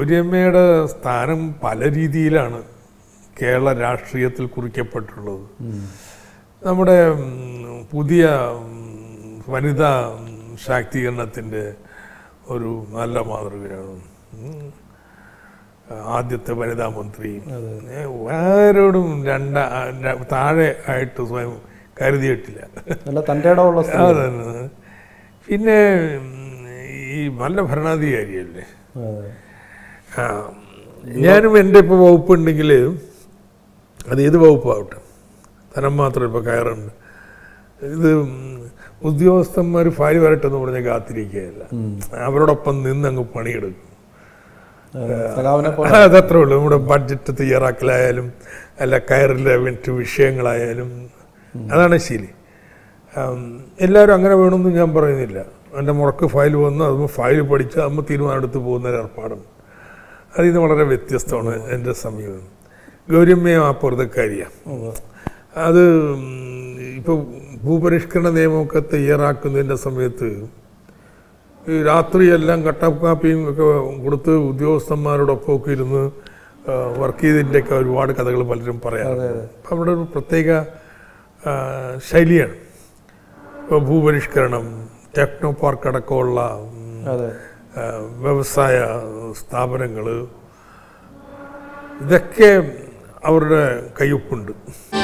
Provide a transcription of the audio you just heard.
ഗൗരിയമ്മയുടെ സ്ഥാനം പല രീതിയിലാണ് കേരള രാഷ്ട്രീയത്തിൽ കുറിക്കപ്പെട്ടുള്ളത് നമ്മുടെ ഉം, പുതിയ ഉം, വനിതാ ഉം, ശാക്തീകരണത്തിൻ്റെ ഒരു നല്ല മാതൃകയാണ് ഉം. ആദ്യത്തെ വനിതാ മന്ത്രി ഏ, ആരോടും രണ്ട ര- താഴെ ആയിട്ട് സ്വയം കരുതിയിട്ടില്ല നല്ല തൻ്റെ ഇടമുള്ള സ്ത്രീ അതന്നെ പിന്നെ ഉം, ഈ നല്ല ഭരണാധികാരിയല്ലേ അതെ. ആ, ഞാനും എൻ്റെ ഇപ്പോൾ വകുപ്പുണ്ടെങ്കിൽ അത് ഏത് വകുപ്പാവട്ടെ ധനം മാത്രം ഇപ്പോൾ കയറുണ്ട് ഇത് ഉദ്യോഗസ്ഥന്മാർ ഫയൽ വരട്ടെന്ന് പറഞ്ഞ് കാത്തിരിക്കുകയല്ല അവരോടൊപ്പം നിന്ന് അങ്ങ് പണിയെടുക്കും അതെ. സഖാവിനെ പോലെ അതത്രേ ഉള്ളൂ നമ്മുടെ ബഡ്ജറ്റ് തയ്യാറാക്കലായാലും അല്ല കയറിലെ മറ്റ് വിഷയങ്ങളായാലും അതാണ് ശരി ആം, എല്ലാവരും അങ്ങനെ വേണമെന്ന് ഞാൻ പറയുന്നില്ല എൻ്റെ മുറക്ക് ഫയൽ വന്ന് അത് ഫയൽ പഠിച്ച് അമ്മ തീരുമാനം എടുത്ത് പോകുന്ന ഒരു ഏർപ്പാടും അതിൽ നിന്ന് വളരെ വ്യത്യസ്തമാണ് എൻ്റെ സമീപനം ഗൗരമ്മയും ആ പൊറുതക്കാരിയാണ് അത് ഇപ്പോൾ ഭൂപരിഷ്കരണ നിയമമൊക്കെ തയ്യാറാക്കുന്നതിൻ്റെ സമയത്ത് ഈ രാത്രിയെല്ലാം കട്ടപ്പ് കാപ്പിയും ഒക്കെ കൊടുത്ത് ഉദ്യോഗസ്ഥന്മാരോടൊപ്പം ഒക്കെ ഇരുന്ന് വർക്ക് ചെയ്തതിൻ്റെയൊക്കെ ഒരുപാട് കഥകൾ പലരും പറയാറുണ്ട് അപ്പം അവിടെ ഒരു പ്രത്യേക ആ, ശൈലിയാണ് ഇപ്പോൾ ഭൂപരിഷ്കരണം ടെക്നോ പാർക്ക് അടക്കമുള്ള ഉം, അതെ ആ, വ്യവസായ സ്ഥാപനങ്ങൾ ഇതൊക്കെ അവരുടെ കയ്യൊപ്പുണ്ട്